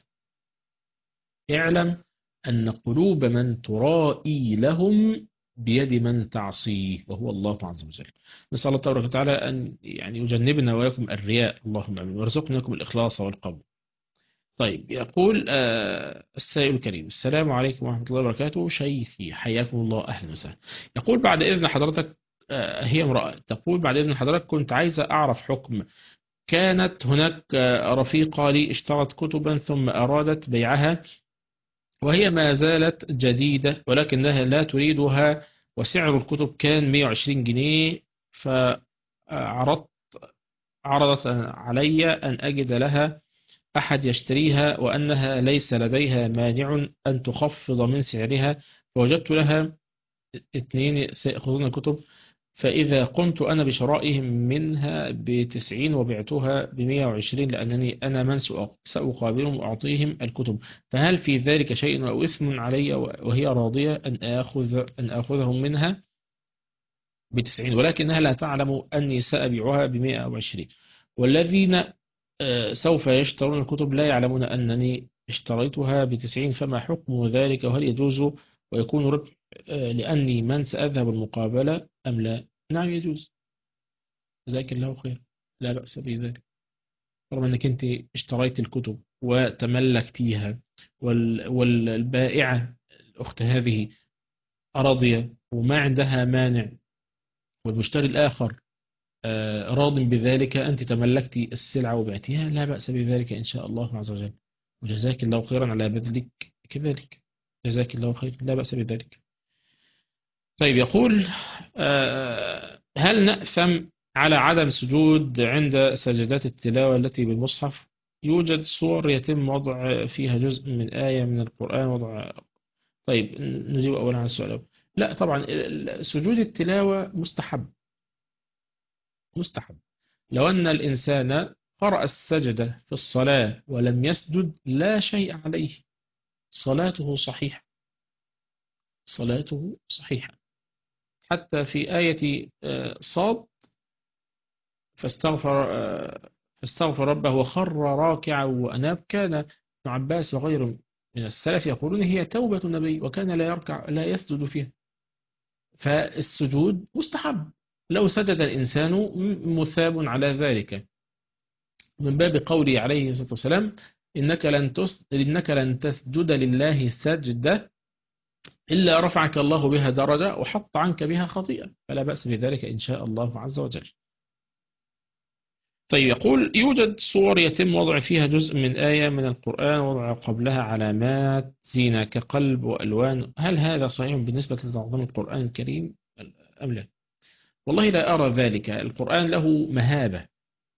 اعلم أن قلوب من ترائي لهم بيد من تعصيه وهو الله عز وجل نسأل الله تبارك وتعالى أن يعني يجنبنا وإياكم الرياء اللهم أمين وارزقنا لكم الإخلاص والقبول طيب يقول آه السائل الكريم السلام عليكم ورحمة الله وبركاته شيخي حياكم الله أهلا وسهلا يقول بعد إذن حضرتك آه هي امرأة تقول بعد إذن حضرتك كنت عايزة أعرف حكم كانت هناك رفيقة لي اشترت كتبا ثم أرادت بيعها وهي ما زالت جديدة ولكنها لا تريدها وسعر الكتب كان 120 جنيه فعرضت عرضت علي أن أجد لها أحد يشتريها وأنها ليس لديها مانع أن تخفض من سعرها فوجدت لها اثنين سيأخذون الكتب فإذا قمت أنا بشرائهم منها بتسعين وبعتها بمية وعشرين لأنني أنا من سأقابلهم وأعطيهم الكتب فهل في ذلك شيء أو إثم علي وهي راضية أن أخذ أن أخذهم منها بتسعين ولكنها لا تعلم أني سأبيعها بمئة وعشرين والذين سوف يشترون الكتب لا يعلمون أنني اشتريتها بتسعين فما حكم ذلك وهل يجوز ويكون ربح لأني من سأذهب المقابلة أم لا نعم يجوز جزاك الله خير لا بأس بذلك رغم أنك أنت اشتريت الكتب وتملكتيها وال... والبائعة الأخت هذه راضية وما عندها مانع والمشتري الآخر آه، راض بذلك أنت تملكت السلعة وبعتها لا بأس بذلك إن شاء الله عز وجل وجزاك الله خيرا على بذلك كذلك جزاك الله خير لا بأس بذلك طيب يقول آه، هل نأثم على عدم السجود عند سجدات التلاوة التي بالمصحف يوجد صور يتم وضع فيها جزء من آية من القرآن وضع طيب نجيب أولا عن السؤال لا طبعا سجود التلاوة مستحب مستحب لو أن الإنسان قرأ السجدة في الصلاة ولم يسجد لا شيء عليه صلاته صحيحة صلاته صحيحة حتى في آية صاد فاستغفر فاستغفر ربه وخر راكعا وأناب كان ابن عباس وغيره من السلف يقولون هي توبة النبي وكان لا يركع لا يسجد فيها فالسجود مستحب لو سجد الإنسان مثاب على ذلك من باب قوله عليه الصلاة والسلام إنك لن, إنك لن تسجد لله سجدة إلا رفعك الله بها درجة وحط عنك بها خطيئة فلا بأس بذلك إن شاء الله عز وجل طيب يقول يوجد صور يتم وضع فيها جزء من آية من القرآن وضع قبلها علامات زينة كقلب وألوان هل هذا صحيح بالنسبة لتعظيم القرآن الكريم أم لا والله لا أرى ذلك القرآن له مهابة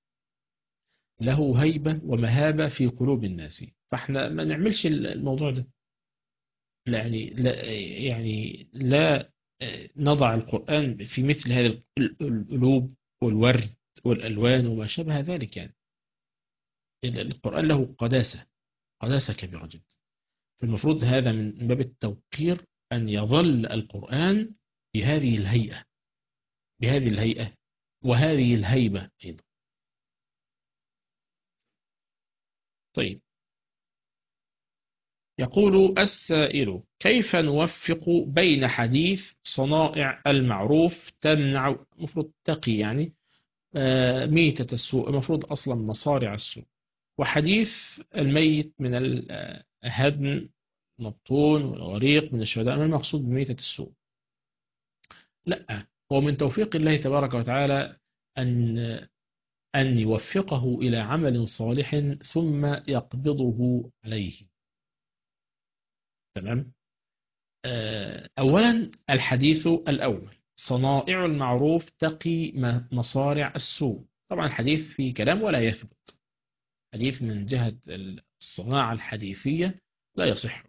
له هيبة ومهابة في قلوب الناس فاحنا ما نعملش الموضوع ده لا يعني لا يعني لا نضع القرآن في مثل هذه القلوب والورد والألوان وما شابه ذلك يعني القرآن له قداسة قداسة كبيرة جدا فالمفروض هذا من باب التوقير أن يظل القرآن بهذه الهيئة بهذه الهيئة وهذه الهيبة أيضا طيب يقول السائل كيف نوفق بين حديث صنائع المعروف تمنع مفروض تقي يعني ميتة السوء المفروض أصلا مصارع السوء وحديث الميت من الهدم المبطون والغريق من الشهداء ما المقصود بميتة السوء لا هو من توفيق الله تبارك وتعالى أن أن يوفقه إلى عمل صالح ثم يقبضه عليه تمام أولا الحديث الأول صنائع المعروف تقي مصارع السوء طبعا الحديث في كلام ولا يثبت حديث من جهة الصناعة الحديثية لا يصح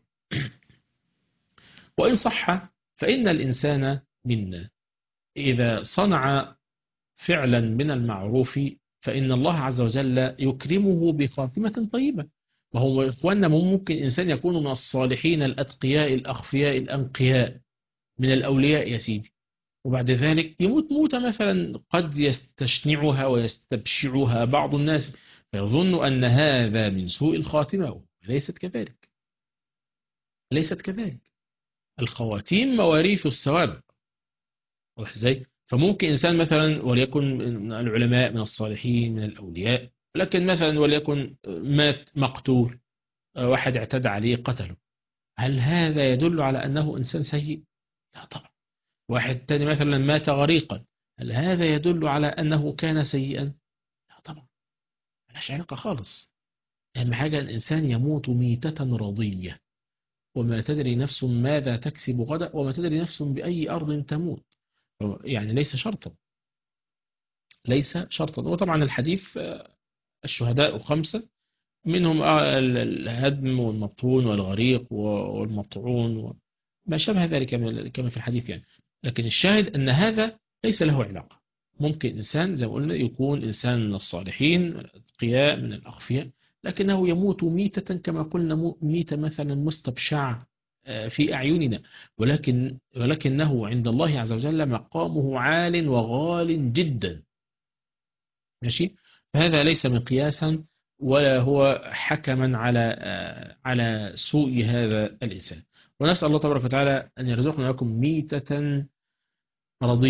وإن صح فإن الإنسان منا إذا صنع فعلا من المعروف فإن الله عز وجل يكرمه بخاتمة طيبة وهو إخواننا ممكن إنسان يكون من الصالحين الأتقياء الأخفياء الأنقياء من الأولياء يا سيدي وبعد ذلك يموت موتة مثلا قد يستشنعها ويستبشعها بعض الناس فيظن أن هذا من سوء الخاتمة ليست كذلك ليست كذلك الخواتيم مواريث السوابق واضح ازاي فممكن إنسان مثلا وليكن من العلماء من الصالحين من الأولياء لكن مثلا وليكن مات مقتول واحد اعتدى عليه قتله هل هذا يدل على أنه إنسان سيء؟ لا طبعا واحد تاني مثلا مات غريقا هل هذا يدل على أنه كان سيئا؟ لا طبعا ملاش علاقة خالص أهم حاجة الإنسان يموت ميتة رضية وما تدري نفس ماذا تكسب غدا وما تدري نفس بأي أرض تموت يعني ليس شرطا ليس شرطا وطبعا الحديث الشهداء خمسة منهم الهدم والمبطون والغريق والمطعون ما شابه ذلك كما في الحديث يعني لكن الشاهد أن هذا ليس له علاقة ممكن إنسان زي ما قلنا يكون إنسان من الصالحين الأتقياء من الأخفياء لكنه يموت ميتة كما قلنا ميتة مثلا مستبشعة في أعيننا ولكن ولكنه عند الله عز وجل مقامه عال وغال جدا ماشي فهذا ليس مقياسا ولا هو حكما على على سوء هذا الإنسان ونسأل الله تبارك وتعالى أن يرزقنا لكم ميتة رضية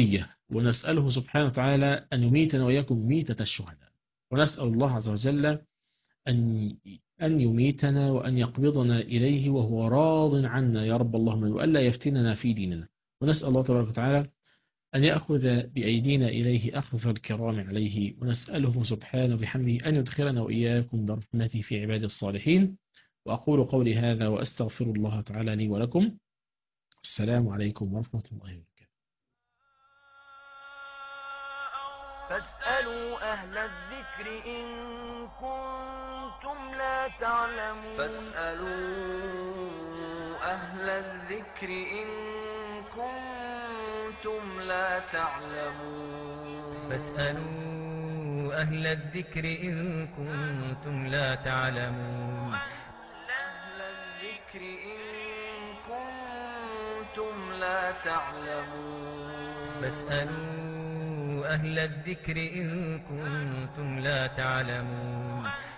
ونسأله سبحانه وتعالى أن يميتنا وإياكم ميتة الشهداء ونسأل الله عز وجل أن أن يميتنا وأن يقبضنا إليه وهو راض عنا يا رب اللهم وألا يفتننا في ديننا ونسأل الله تبارك وتعالى أن يأخذ بأيدينا إليه أخذ الكرام عليه ونسأله سبحانه بحمده أن يدخلنا وإياكم برحمته في عباد الصالحين وأقول قولي هذا وأستغفر الله تعالى لي ولكم السلام عليكم ورحمة الله وبركاته فاسألوا أهل الذكر إن كنتم لا تعلمون فاسألوا أهل الذكر إن كنتم لا تعلمون فاسألوا أهل الذكر إن كنتم لا تعلمون أهل الذكر إن كنتم لا تعلمون فاسألوا أهل الذكر إن كنتم لا تعلمون